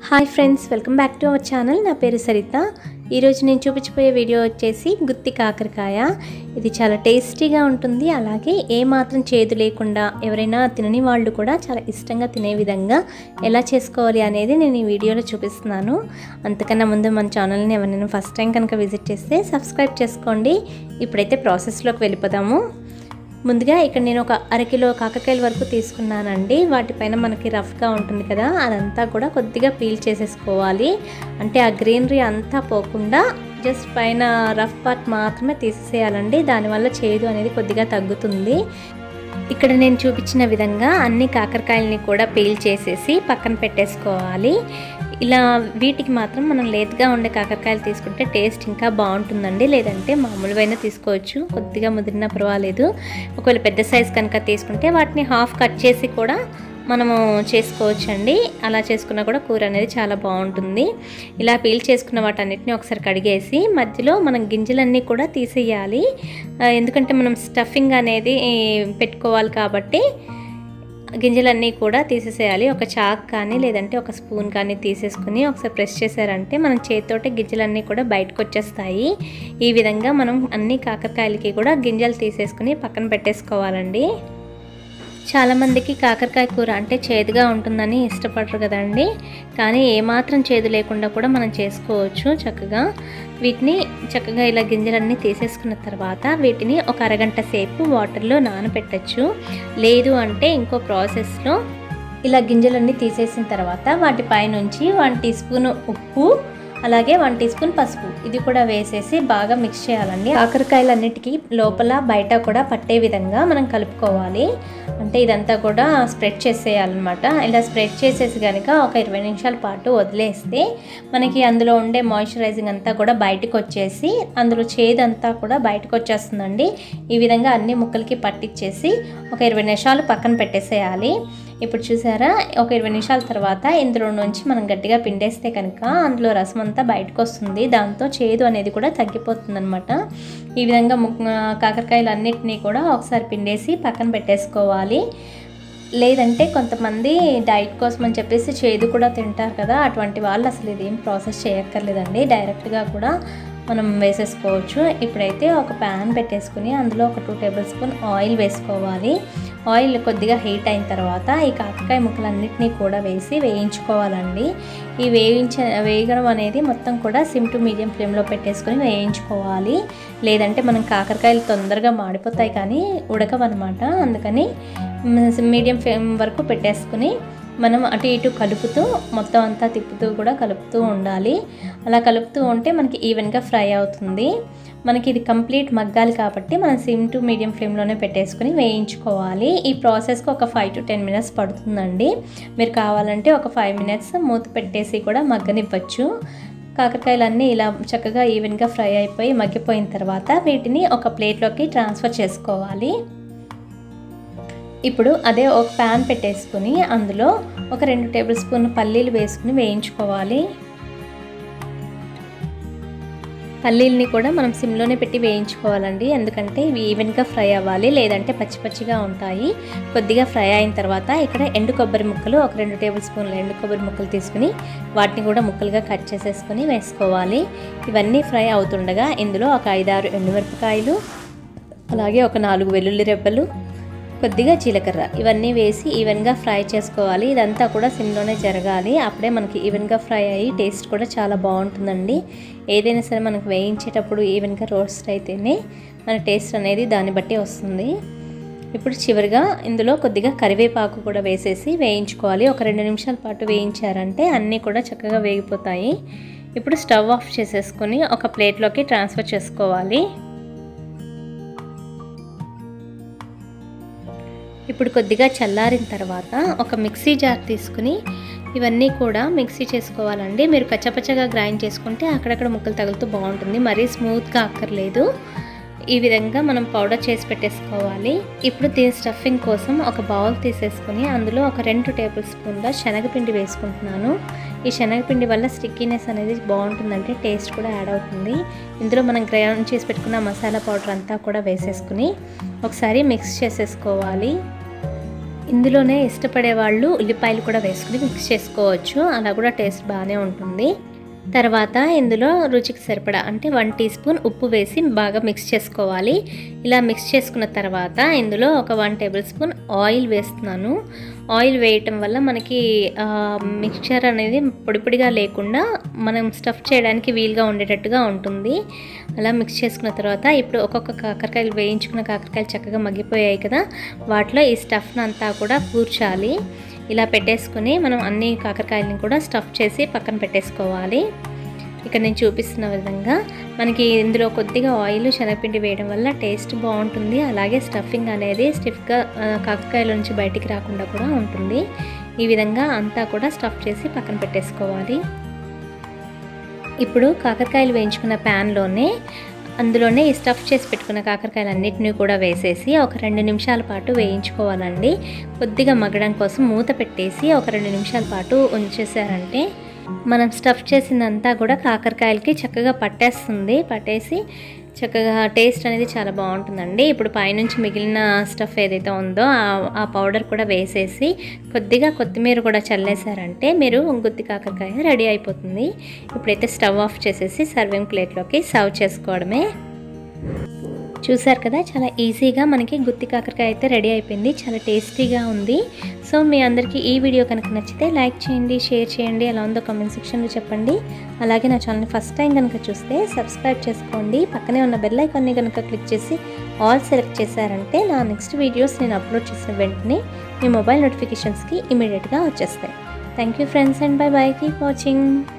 hi friends welcome back to our channel నా పేరు సరిత ఈరోజు నేను చూపించబోయే వీడియో వచ్చేసి గుత్తి కాకరకాయ ఇది చాలా టేస్టీగా ఉంటుంది అలాగే ఏ మాత్రం చేదు లేకుండా ఎవరైనా తినని వాళ్ళు కూడా చాలా ఇష్టంగా తినే విధంగా ఎలా చేసుకోవాలి అనేది నేను ఈ వీడియోలో చూపిస్తున్నాను అంతకన్నా ముందు మన ఛానల్ని ఎవరైనా ఫస్ట్ టైం కనుక విజిట్ చేస్తే సబ్స్క్రైబ్ చేసుకోండి ఇప్పుడైతే ప్రాసెస్లోకి వెళ్ళిపోదాము ముందుగా ఇక్కడ నేను ఒక అరకిలో కాకరకాయల వరకు తీసుకున్నానండి వాటిపైన మనకి రఫ్గా ఉంటుంది కదా అదంతా కూడా కొద్దిగా పీల్ చేసేసుకోవాలి అంటే ఆ గ్రీనరీ అంతా పోకుండా జస్ట్ పైన రఫ్ పార్ట్ మాత్రమే తీసేసేయాలండి దానివల్ల చేదు అనేది కొద్దిగా తగ్గుతుంది ఇక్కడ నేను చూపించిన విధంగా అన్ని కాకరకాయలని కూడా పీల్ చేసేసి పక్కన పెట్టేసుకోవాలి ఇలా వీటికి మాత్రం మనం లేతగా ఉండే కాకరకాయలు తీసుకుంటే టేస్ట్ ఇంకా బాగుంటుందండి లేదంటే మామూలువైనా తీసుకోవచ్చు కొద్దిగా ముదిరినా పర్వాలేదు ఒకవేళ పెద్ద సైజ్ కనుక తీసుకుంటే వాటిని హాఫ్ కట్ చేసి కూడా మనము చేసుకోవచ్చండి అలా చేసుకున్నా కూడా కూర అనేది చాలా బాగుంటుంది ఇలా పీల్ చేసుకున్న వాటన్నిటిని ఒకసారి కడిగేసి మధ్యలో మనం గింజలన్నీ కూడా తీసేయాలి ఎందుకంటే మనం స్టఫింగ్ అనేది పెట్టుకోవాలి కాబట్టి గింజలన్నీ కూడా తీసేసేయాలి ఒక చాక్ కానీ లేదంటే ఒక స్పూన్ కానీ తీసేసుకుని ఒకసారి ప్రెస్ చేశారంటే మనం చేతితోటే గింజలన్నీ కూడా బయటకు వచ్చేస్తాయి ఈ విధంగా మనం అన్ని కాకరకాయలకి కూడా గింజలు తీసేసుకుని పక్కన పెట్టేసుకోవాలండి చాలామందికి కాకరకాయ కూర అంటే చేదుగా ఉంటుందని ఇష్టపడరు కదండి కానీ ఏమాత్రం చేదు లేకుండా కూడా మనం చేసుకోవచ్చు చక్కగా వీటిని చక్కగా ఇలా గింజలన్నీ తీసేసుకున్న తర్వాత వీటిని ఒక అరగంట సేపు వాటర్లో నానబెట్టచ్చు లేదు అంటే ఇంకో ప్రాసెస్లో ఇలా గింజలన్నీ తీసేసిన తర్వాత వాటిపై నుంచి వన్ టీ స్పూన్ ఉప్పు అలాగే వన్ టీ స్పూన్ పసుపు ఇది కూడా వేసేసి బాగా మిక్స్ చేయాలండి కాకరకాయలన్నిటికీ లోపల బయట కూడా పట్టే విధంగా మనం కలుపుకోవాలి అంటే ఇదంతా కూడా స్ప్రెడ్ చేసేయాలన్నమాట ఇలా స్ప్రెడ్ చేసేసి కనుక ఒక ఇరవై నిమిషాల పాటు వదిలేస్తే మనకి అందులో ఉండే మాయిశ్చరైజింగ్ అంతా కూడా బయటకు వచ్చేసి అందులో చేదంతా కూడా బయటకు వచ్చేస్తుందండి ఈ విధంగా అన్ని ముక్కలకి పట్టించేసి ఒక ఇరవై నిమిషాలు పక్కన పెట్టేసేయాలి ఇప్పుడు చూసారా ఒక ఇరవై నిమిషాల తర్వాత ఇందులో నుంచి మనం గట్టిగా పిండేస్తే కనుక అందులో రసం అంతా బయటకు వస్తుంది దాంతో చేదు అనేది కూడా తగ్గిపోతుంది అనమాట ఈ విధంగా కాకరకాయలు అన్నిటినీ కూడా ఒకసారి పిండేసి పక్కన పెట్టేసుకోవాలి లేదంటే కొంతమంది డైట్ కోసం అని చెప్పేసి చేదు కూడా తింటారు కదా అటువంటి వాళ్ళు అసలు ఇదేం ప్రాసెస్ చేయక్కర్లేదండి డైరెక్ట్గా కూడా మనం వేసేసుకోవచ్చు ఇప్పుడైతే ఒక ప్యాన్ పెట్టేసుకుని అందులో ఒక టూ టేబుల్ స్పూన్ ఆయిల్ వేసుకోవాలి ఆయిల్ కొద్దిగా హీట్ అయిన తర్వాత ఈ కాకరకాయ ముక్కలన్నిటినీ కూడా వేసి వేయించుకోవాలండి ఈ వేయించ వేయడం అనేది మొత్తం కూడా సిమ్ టు మీడియం ఫ్లేమ్లో పెట్టేసుకొని వేయించుకోవాలి లేదంటే మనం కాకరకాయలు తొందరగా మాడిపోతాయి కానీ ఉడకవన్నమాట అందుకని మీడియం ఫ్లేమ్ వరకు పెట్టేసుకుని మనం అటు ఇటు కలుపుతూ మొత్తం అంతా తిప్పుతూ కూడా కలుపుతూ ఉండాలి అలా కలుపుతూ ఉంటే మనకి ఈవెన్గా ఫ్రై అవుతుంది మనకి ఇది కంప్లీట్ మగ్గాలి కాబట్టి మనం సిమ్ టు మీడియం ఫ్లేమ్లోనే పెట్టేసుకుని వేయించుకోవాలి ఈ ప్రాసెస్కి ఒక ఫైవ్ టు టెన్ మినిట్స్ పడుతుందండి మీరు కావాలంటే ఒక ఫైవ్ మినిట్స్ మూత పెట్టేసి కూడా మగ్గనివ్వచ్చు కాకరకాయలన్నీ ఇలా చక్కగా ఈవెన్గా ఫ్రై అయిపోయి మగ్గిపోయిన తర్వాత వీటిని ఒక ప్లేట్లోకి ట్రాన్స్ఫర్ చేసుకోవాలి ఇప్పుడు అదే ఒక ప్యాన్ పెట్టేసుకుని అందులో ఒక రెండు టేబుల్ స్పూన్ పల్లీలు వేసుకుని వేయించుకోవాలి పల్లీలని కూడా మనం సిమ్లోనే పెట్టి వేయించుకోవాలండి ఎందుకంటే ఇవి ఈవెన్గా ఫ్రై అవ్వాలి లేదంటే పచ్చి పచ్చిగా ఉంటాయి కొద్దిగా ఫ్రై అయిన తర్వాత ఇక్కడ ఎండు కొబ్బరి ముక్కలు ఒక రెండు టేబుల్ స్పూన్ల ఎండు కొబ్బరి ముక్కలు తీసుకుని వాటిని కూడా ముక్కలుగా కట్ చేసేసుకుని వేసుకోవాలి ఇవన్నీ ఫ్రై అవుతుండగా ఇందులో ఒక ఐదారు ఎండుమిరపకాయలు అలాగే ఒక నాలుగు వెల్లుల్లి రెబ్బలు కొద్దిగా జీలకర్ర ఇవన్నీ వేసి ఈవెన్గా ఫ్రై చేసుకోవాలి ఇదంతా కూడా సిమ్లోనే జరగాలి అప్పుడే మనకి ఈవెన్గా ఫ్రై అయ్యి టేస్ట్ కూడా చాలా బాగుంటుందండి ఏదైనా సరే మనకు వేయించేటప్పుడు ఈవెన్గా రోస్ట్ అయితేనే మన టేస్ట్ అనేది దాన్ని బట్టి వస్తుంది ఇప్పుడు చివరిగా ఇందులో కొద్దిగా కరివేపాకు కూడా వేసేసి వేయించుకోవాలి ఒక రెండు నిమిషాల పాటు వేయించారంటే అన్నీ కూడా చక్కగా వేగిపోతాయి ఇప్పుడు స్టవ్ ఆఫ్ చేసేసుకొని ఒక ప్లేట్లోకి ట్రాన్స్ఫర్ చేసుకోవాలి ఇప్పుడు కొద్దిగా చల్లారిన తర్వాత ఒక మిక్సీ జార్ తీసుకుని ఇవన్నీ కూడా మిక్సీ చేసుకోవాలండి మీరు పచ్చపచ్చగా గ్రైండ్ చేసుకుంటే అక్కడక్కడ ముక్కలు తగులుతూ బాగుంటుంది మరీ స్మూత్గా అక్కర్లేదు ఈ విధంగా మనం పౌడర్ చేసి పెట్టేసుకోవాలి ఇప్పుడు దీని స్టఫింగ్ కోసం ఒక బౌల్ తీసేసుకుని అందులో ఒక రెండు టేబుల్ స్పూన్ల శనగపిండి వేసుకుంటున్నాను ఈ శనగపిండి వల్ల స్టిక్కీనెస్ అనేది బాగుంటుందంటే టేస్ట్ కూడా యాడ్ అవుతుంది ఇందులో మనం గ్రైండ్ చేసి పెట్టుకున్న మసాలా పౌడర్ అంతా కూడా వేసేసుకుని ఒకసారి మిక్స్ చేసేసుకోవాలి ఇందులోనే ఇష్టపడే వాళ్ళు ఉల్లిపాయలు కూడా వేసుకుని మిక్స్ చేసుకోవచ్చు అలా కూడా టేస్ట్ బాగానే ఉంటుంది తర్వాత ఇందులో రుచికి సరిపడా అంటే వన్ టీ స్పూన్ ఉప్పు వేసి బాగా మిక్స్ చేసుకోవాలి ఇలా మిక్స్ చేసుకున్న తర్వాత ఇందులో ఒక వన్ టేబుల్ స్పూన్ ఆయిల్ వేస్తున్నాను ఆయిల్ వేయటం వల్ల మనకి మిక్చర్ అనేది పొడి పొడిగా లేకుండా మనం స్టఫ్ చేయడానికి వీలుగా ఉండేటట్టుగా ఉంటుంది అలా మిక్స్ చేసుకున్న తర్వాత ఇప్పుడు ఒక్కొక్క కాకరకాయలు వేయించుకున్న కాకరకాయలు చక్కగా మగ్గిపోయాయి కదా వాటిలో ఈ స్టఫ్ని అంతా కూడా కూర్చాలి ఇలా పెట్టేసుకుని మనం అన్ని కాకరకాయలని కూడా స్టఫ్ చేసి పక్కన పెట్టేసుకోవాలి ఇక్కడ నేను చూపిస్తున్న విధంగా మనకి ఇందులో కొద్దిగా ఆయిల్ శనగపిండి వేయడం వల్ల టేస్ట్ బాగుంటుంది అలాగే స్టఫింగ్ అనేది స్టిఫ్గా కాకరకాయల నుంచి బయటికి రాకుండా కూడా ఉంటుంది ఈ విధంగా అంతా కూడా స్టఫ్ చేసి పక్కన పెట్టేసుకోవాలి ఇప్పుడు కాకరకాయలు వేయించుకున్న ప్యాన్లోనే అందులోనే ఈ స్టఫ్ చేసి పెట్టుకున్న కాకరకాయలు అన్నిటిని కూడా వేసేసి ఒక రెండు నిమిషాల పాటు వేయించుకోవాలండి కొద్దిగా మగ్గడం కోసం మూత పెట్టేసి ఒక రెండు నిమిషాల పాటు ఉంచేసారంటే మనం స్టఫ్ చేసిందంతా కూడా కాకరకాయలకి చక్కగా పట్టేస్తుంది పట్టేసి చక్కగా టేస్ట్ అనేది చాలా బాగుంటుందండి ఇప్పుడు పైనుంచి మిగిలిన స్టఫ్ ఏదైతే ఉందో ఆ పౌడర్ కూడా వేసేసి కొద్దిగా కొత్తిమీర కూడా చల్లేసారంటే మీరు గుత్తి కాకరకాయ రెడీ అయిపోతుంది ఇప్పుడైతే స్టవ్ ఆఫ్ చేసేసి సర్వింగ్ ప్లేట్లోకి సర్వ్ చేసుకోవడమే చూసారు కదా చాలా ఈజీగా మనకి గుత్తి కాకరకాయ అయితే రెడీ అయిపోయింది చాలా టేస్టీగా ఉంది సో మీ అందరికీ ఈ వీడియో కనుక నచ్చితే లైక్ చేయండి షేర్ చేయండి ఎలా ఉందో కామెంట్ సెక్షన్లో చెప్పండి అలాగే నా ఛానల్ని ఫస్ట్ టైం కనుక చూస్తే సబ్స్క్రైబ్ చేసుకోండి పక్కనే ఉన్న బెల్ ఐకాన్ని కనుక క్లిక్ చేసి ఆల్ సెలెక్ట్ చేశారంటే నా నెక్స్ట్ వీడియోస్ నేను అప్లోడ్ చేసిన వెంటనే మీ మొబైల్ నోటిఫికేషన్స్కి ఇమీడియట్గా వచ్చేస్తాయి thank you friends and bye bye keep watching